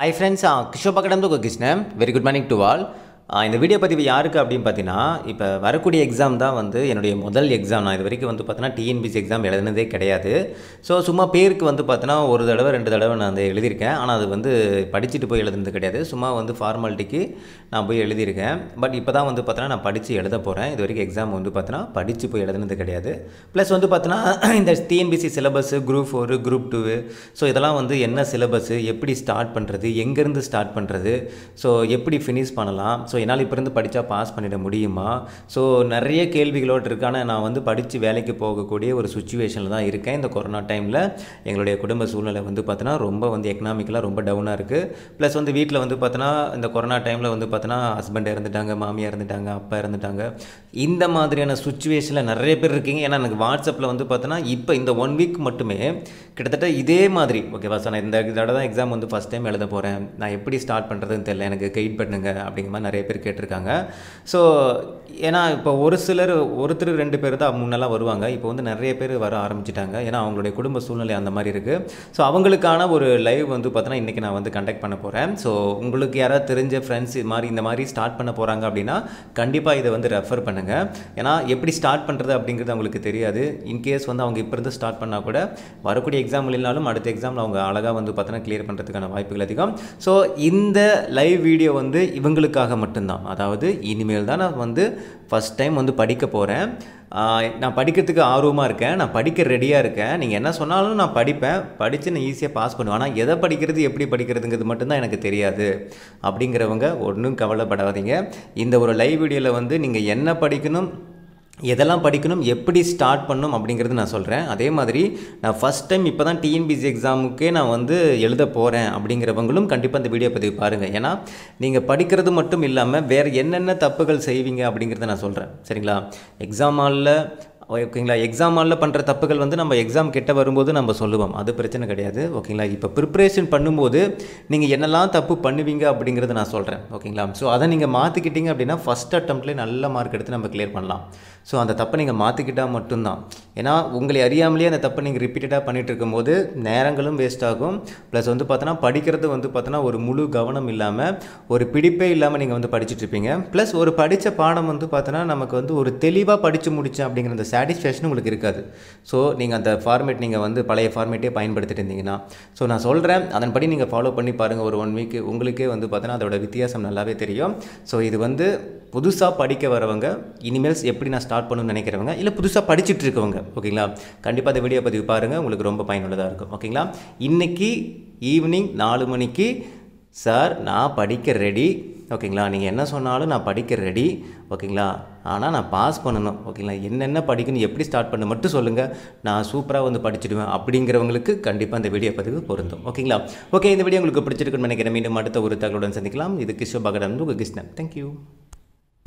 hi friends Kishore பக்கடம் தான் Krishnan very good morning to all இந்த வீடியோ பதிவு யாருக்கு அப்படின்னு பார்த்தீங்கன்னா இப்போ வரக்கூடிய எக்ஸாம் தான் வந்து என்னுடைய முதல் எக்ஸாம் நான் இது வரைக்கும் வந்து பார்த்தீங்கன்னா டிஎன்பிசி எக்ஸாம் எழுதுனதே கிடையாது ஸோ சும்மா பேருக்கு வந்து பார்த்தீங்கன்னா ஒரு தடவை ரெண்டு தடவை நான் அதை எழுதியிருக்கேன் ஆனால் அது வந்து படிச்சுட்டு போய் எழுதுனது கிடையாது சும்மா வந்து ஃபார்மாலிட்டிக்கு நான் போய் எழுதியிருக்கேன் பட் இப்போ தான் வந்து பார்த்தீங்கன்னா நான் படித்து எழுத போகிறேன் இது வரைக்கும் எக்ஸாம் வந்து பார்த்தீங்கன்னா படித்து போய் எழுதுனது கிடையாது ப்ளஸ் வந்து பார்த்தீங்கன்னா இந்த TNPSC syllabus group four group two so இதெல்லாம் வந்து என்ன சிலபஸ் எப்படி ஸ்டார்ட் பண்ணுறது எங்கேருந்து ஸ்டார்ட் பண்ணுறது ஸோ எப்படி ஃபினிஷ் பண்ணலாம் ஸோ என்னால் இப்போ இருந்து படித்தா பாஸ் பண்ணிட முடியுமா ஸோ நிறைய கேள்விகளோடு இருக்கு ஆனால் நான் வந்து படித்து வேலைக்கு போகக்கூடிய ஒரு சுச்சுவேஷனில் தான் இருக்கேன் இந்த கொரோனா டைமில் எங்களுடைய குடும்ப சூழ்நிலை வந்து பார்த்தோன்னா ரொம்ப வந்து எக்கனாமிக்கலாக ரொம்ப டவுனாக இருக்குது ப்ளஸ் வந்து வீட்டில் வந்து பார்த்தோன்னா இந்த கொரோனா டைமில் வந்து பார்த்தோன்னா ஹஸ்பண்ட் இறந்துட்டாங்க மாமியார் இறந்துட்டாங்க அப்பா இறந்துட்டாங்க இந்த மாதிரியான சுச்சுவேஷனில் நிறைய பேர் இருக்கீங்க ஏன்னா எனக்கு வாட்ஸ்அப்பில் வந்து பார்த்தோன்னா இப்போ இந்த ஒன் வீக் மட்டுமே கிட்டத்தட்ட இதே மாதிரி ஓகேவா சார் நான் இந்த தடவை தான் எக்ஸாம் வந்து ஃபஸ்ட் டைம் எழுத போகிறேன் நான் எப்படி ஸ்டார்ட் பண்ணுறதுன்னு தெரியல எனக்கு கைட் பண்ணுங்க அப்படிங்கிற மாதிரி நிறைய பேர் கேட்டிருக்காங்க ஸோ ஏன்னா இப்போ ஒரு சிலர் ஒருத்தர் ரெண்டு பேர் தான் முன்னெல்லாம் வருவாங்க இப்போ வந்து நிறைய பேர் வர ஆரம்பிச்சிட்டாங்க ஏன்னா அவங்களுடைய குடும்ப சூழ்நிலை அந்த மாதிரி இருக்குது ஸோ அவங்களுக்கான ஒரு லைவ் வந்து பார்த்தோன்னா இன்றைக்கி நான் வந்து கண்டக்ட் பண்ண போகிறேன் ஸோ உங்களுக்கு யாராவது தெரிஞ்ச ஃப்ரெண்ட்ஸ் இது மாதிரி இந்த மாதிரி ஸ்டார்ட் பண்ண போகிறாங்க அப்படின்னா கண்டிப்பாக இதை வந்து ரெஃபர் பண்ணுங்கள் ஏன்னா எப்படி ஸ்டார்ட் பண்ணுறது அப்படிங்கிறது அவங்களுக்கு தெரியாது இன்கேஸ் வந்து அவங்க இப்போ இருந்து ஸ்டார்ட் பண்ணால் கூட வரக்கூடிய எக்ஸாம் இல்லைனாலும் அடுத்த எக்ஸாமில் அவங்க அழகாக வந்து பார்த்தோன்னா கிளியர் பண்ணுறதுக்கான வாய்ப்புகள் அதிகம் ஸோ இந்த லைவ் வீடியோ வந்து இவங்களுக்காக மட்டும்தான் அதாவது இனிமேல் தான் நான் வந்து ஃபஸ்ட் டைம் வந்து படிக்க போகிறேன் நான் படிக்கிறதுக்கு ஆர்வமாக இருக்கேன் நான் படிக்க ரெடியாக இருக்கேன் நீங்கள் என்ன சொன்னாலும் நான் படிப்பேன் படித்து நான் ஈஸியாக பாஸ் பண்ணுவேன் ஆனால் எதை படிக்கிறது எப்படி படிக்கிறதுங்கிறது மட்டும்தான் எனக்கு தெரியாது அப்படிங்கிறவங்க ஒன்றும் கவலைப்படாதீங்க இந்த ஒரு லைவ் வீடியோவில் வந்து நீங்கள் என்ன படிக்கணும் எதெல்லாம் படிக்கணும் எப்படி ஸ்டார்ட் பண்ணணும் அப்படிங்கிறது நான் சொல்கிறேன் அதே மாதிரி நான் ஃபஸ்ட் டைம் இப்போ தான் டிஎன்பிசி எக்ஸாமுக்கே நான் வந்து எழுத போகிறேன் அப்படிங்கிறவங்களும் கண்டிப்பாக இந்த வீடியோ பதிவு பாருங்கள் ஏன்னா நீங்கள் படிக்கிறது மட்டும் இல்லாமல் வேறு என்னென்ன தப்புகள் செய்வீங்க அப்படிங்கிறத நான் சொல்கிறேன் சரிங்களா எக்ஸாம் ஹாலில் ஓகேங்களா எக்ஸாம் ஹாலில் பண்ணுற தப்புகள் வந்து நம்ம எக்ஸாம் கிட்ட வரும்போது நம்ம சொல்லுவோம் அது பிரச்சனை கிடையாது ஓகேங்களா இப்போ ப்ரிப்ரேஷன் பண்ணும்போது நீங்கள் என்னெல்லாம் தப்பு பண்ணுவீங்க அப்படிங்கிறத நான் சொல்கிறேன் ஓகேங்களா ஸோ அதை நீங்கள் மாற்றிக்கிட்டீங்க அப்படின்னா ஃபஸ்ட் அட்டம்ப்ட்லேயே நல்ல மார்க் எடுத்து நம்ம கிளியர் பண்ணலாம் ஸோ அந்த தப்பை நீங்கள் மாற்றிக்கிட்டால் மட்டும்தான் ஏன்னா உங்களை அறியாமலேயே அந்த தப்பை நீங்கள் ரிப்பீட்டடாக பண்ணிகிட்டு இருக்கும்போது நேரங்களும் வேஸ்ட் ஆகும் ப்ளஸ் வந்து பார்த்தோன்னா படிக்கிறது வந்து பார்த்தோன்னா ஒரு முழு கவனம் இல்லாமல் ஒரு பிடிப்பே இல்லாமல் நீங்கள் வந்து படிச்சுட்டு இருப்பீங்க ப்ளஸ் ஒரு படித்த பாடம் வந்து பார்த்தோன்னா நமக்கு வந்து ஒரு தெளிவாக படித்து முடித்தேன் அப்படிங்கிற அந்த சாட்டிஸ்ஃபேக்ஷன் உங்களுக்கு இருக்காது ஸோ நீங்கள் அந்த ஃபார்மேட் நீங்கள் வந்து பழைய ஃபார்மேட்டே பயன்படுத்திட்டு இருந்தீங்கன்னா ஸோ நான் சொல்கிறேன் அதன்படி நீங்கள் ஃபாலோ பண்ணி பாருங்கள் ஒரு ஒன் வீக் உங்களுக்கே வந்து பார்த்தோன்னா அதோட வித்தியாசம் நல்லாவே தெரியும் ஸோ இது வந்து புதுசாக படிக்க வரவங்க இனிமேல்ஸ் எப்படி நான் ஸ்டார்ட் பண்ணணும்னு நினைக்கிறவங்க இல்லை புதுசாக படிச்சுட்டு இருக்கவங்க ஓகேங்களா கண்டிப்பாக இந்த வீடியோ பதிவு பாருங்கள் உங்களுக்கு ரொம்ப பயனுள்ளதாக இருக்கும் ஓகேங்களா இன்றைக்கி ஈவினிங் நாலு மணிக்கு சார் நான் படிக்க ரெடி ஓகேங்களா நீங்கள் என்ன சொன்னாலும் நான் படிக்க ரெடி ஓகேங்களா ஆனால் நான் பாஸ் பண்ணணும் ஓகேங்களா என்னென்ன படிக்கணும் எப்படி ஸ்டார்ட் பண்ண மட்டும் சொல்லுங்கள் நான் சூப்பராக வந்து படிச்சுடுவேன் அப்படிங்கிறவங்களுக்கு கண்டிப்பாக இந்த வீடியோ பதிவு பொருந்தும் ஓகேங்களா ஓகே இந்த வீடியோ உங்களுக்கு பிடிச்சிருக்குன்னு நினைக்கிறேன் மீண்டும் அடுத்த ஒரு தகவலுடன் சந்திக்கலாம் இது கிஷோ பகடன் உங்கள் கிருஷ்ணன் தேங்க்யூ